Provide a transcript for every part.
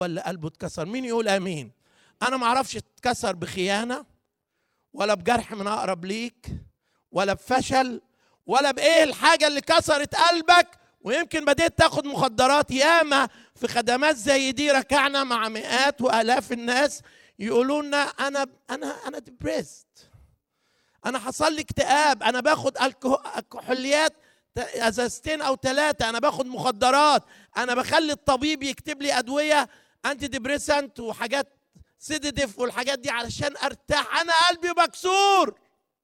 ولا قلبه اتكسر مين يقول امين انا ما اعرفش اتكسر بخيانه ولا بجرح من اقرب ليك ولا بفشل ولا بايه الحاجه اللي كسرت قلبك ويمكن بديت تاخد مخدرات ياما في خدمات زي دي ركعنا مع مئات والاف الناس يقولوا لنا انا انا انا ديبريست انا حصل لي اكتئاب انا باخد كحوليات ازازتين او ثلاثه انا باخد مخدرات انا بخلي الطبيب يكتب لي ادويه انتي ديبريسنت وحاجات سيديتيف والحاجات دي علشان ارتاح انا قلبي مكسور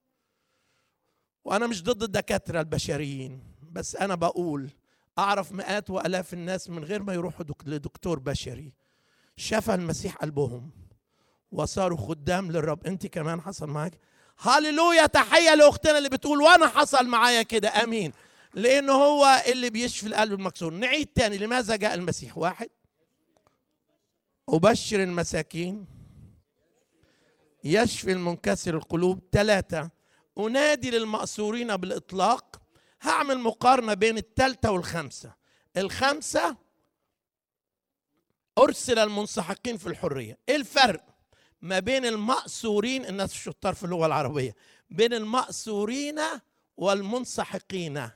وانا مش ضد الدكاتره البشريين بس انا بقول اعرف مئات والاف الناس من غير ما يروحوا لدكتور بشري شفى المسيح قلبهم وصاروا خدام للرب انت كمان حصل معاك هللويا تحيه لاختنا اللي بتقول وانا حصل معايا كده امين لانه هو اللي بيشفي القلب المكسور نعيد تاني لماذا جاء المسيح واحد أبشر المساكين يشفي المنكسر القلوب ثلاثة أنادي للمأسورين بالإطلاق هعمل مقارنة بين الثالثة والخامسة الخامسة أرسل المنسحقين في الحرية إيه الفرق ما بين المأسورين الناس الشطار في اللغة العربية بين المأسورين والمنسحقين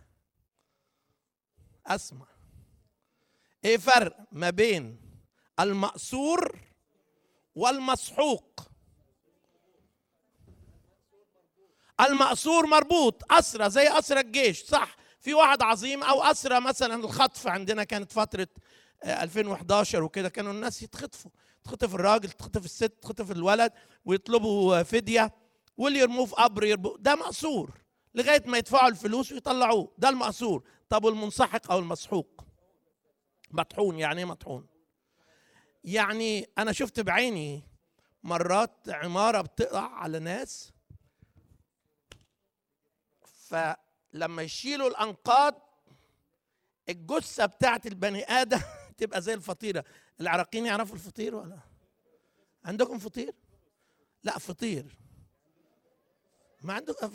أسمع إيه فرق ما بين المأسور والمسحوق المأسور مربوط أسرة زي أسرة الجيش صح في واحد عظيم أو أسرة مثلا الخطف عندنا كانت فترة 2011 وكده كانوا الناس يتخطفوا تخطف الراجل تخطف الست تخطف الولد ويطلبوا فدية واللي يرموه في قبر يرموه ده مأسور لغاية ما يدفعوا الفلوس ويطلعوه ده المأسور طب والمنسحق أو المسحوق مطحون يعني ايه مطحون يعني انا شفت بعيني مرات عماره بتقع على ناس فلما يشيلوا الانقاض الجثه بتاعت البني ادم تبقى زي الفطيره العراقيين يعرفوا الفطير ولا عندكم فطير لا فطير ما عندكم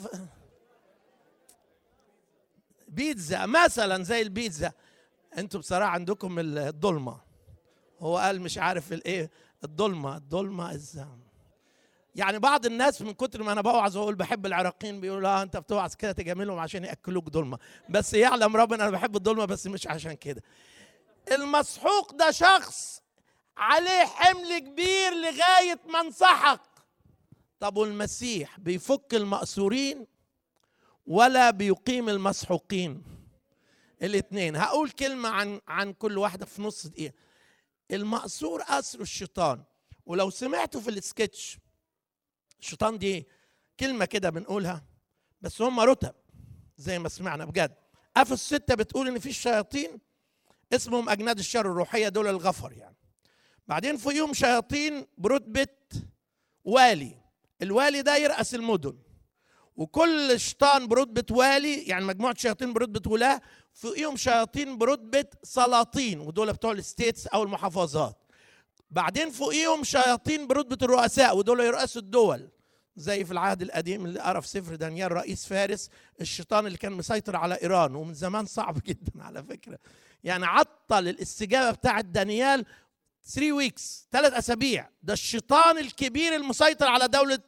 بيتزا مثلا زي البيتزا انتوا بصراحه عندكم الضلمه هو قال مش عارف الايه الضلمه الضلمه الزام يعني بعض الناس من كتر ما انا بوعظ واقول بحب العراقيين بيقولوا لا انت بتوعظ كده تجاملهم عشان ياكلوك ضلمه بس يعلم ربنا انا بحب الضلمه بس مش عشان كده المسحوق ده شخص عليه حمل كبير لغايه ما انسحق طب والمسيح بيفك المأسورين ولا بيقيم المسحوقين الاثنين هقول كلمة عن عن كل واحدة في نص دقيقة المأسور أسر الشيطان ولو سمعتوا في السكتش الشيطان دي كلمة كده بنقولها بس هم رتب زي ما سمعنا بجد أفس ستة بتقول إن في شياطين اسمهم أجناد الشر الروحية دول الغفر يعني بعدين فوقيهم شياطين برتبة والي الوالي ده يرأس المدن وكل شيطان برتبة والي يعني مجموعة شياطين برتبة ولاة فوقيهم شياطين برتبة سلاطين ودول بتوع الستيتس أو المحافظات بعدين فوقيهم شياطين برتبة الرؤساء ودول يرأسوا الدول زي في العهد القديم اللي قرا في سفر دانيال رئيس فارس الشيطان اللي كان مسيطر على ايران ومن زمان صعب جدا على فكره يعني عطل الاستجابه بتاعه دانيال 3 ويكس ثلاث اسابيع ده الشيطان الكبير المسيطر على دوله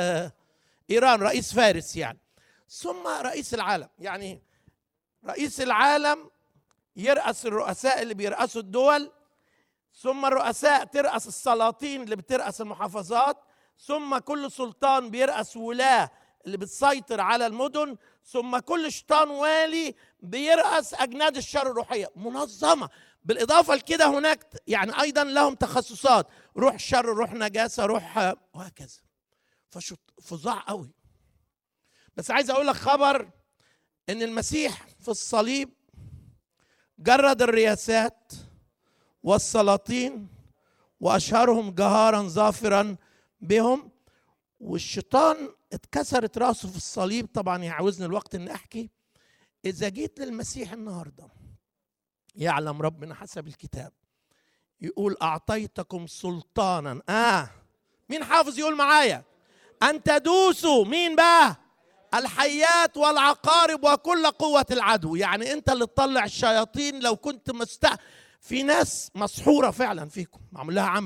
ايران رئيس فارس يعني ثم رئيس العالم يعني رئيس العالم يرأس الرؤساء اللي بيرأسوا الدول ثم الرؤساء ترأس السلاطين اللي بترأس المحافظات ثم كل سلطان بيرأس ولاة اللي بتسيطر على المدن ثم كل شيطان والي بيرأس أجناد الشر الروحية منظمة بالإضافة لكده هناك يعني أيضا لهم تخصصات روح شر روح نجاسة روح وهكذا فظاع قوي بس عايز أقول لك خبر إن المسيح في الصليب جرد الرياسات والسلاطين وأشهرهم جهارا ظافرا بهم والشيطان اتكسرت راسه في الصليب طبعا يعوزني الوقت ان احكي اذا جيت للمسيح النهارده يعلم ربنا حسب الكتاب يقول اعطيتكم سلطانا اه مين حافظ يقول معايا ان تدوسوا مين بقى الحيات والعقارب وكل قوة العدو يعني انت اللي تطلع الشياطين لو كنت مست في ناس مسحوره فعلا فيكم معمول لها عمل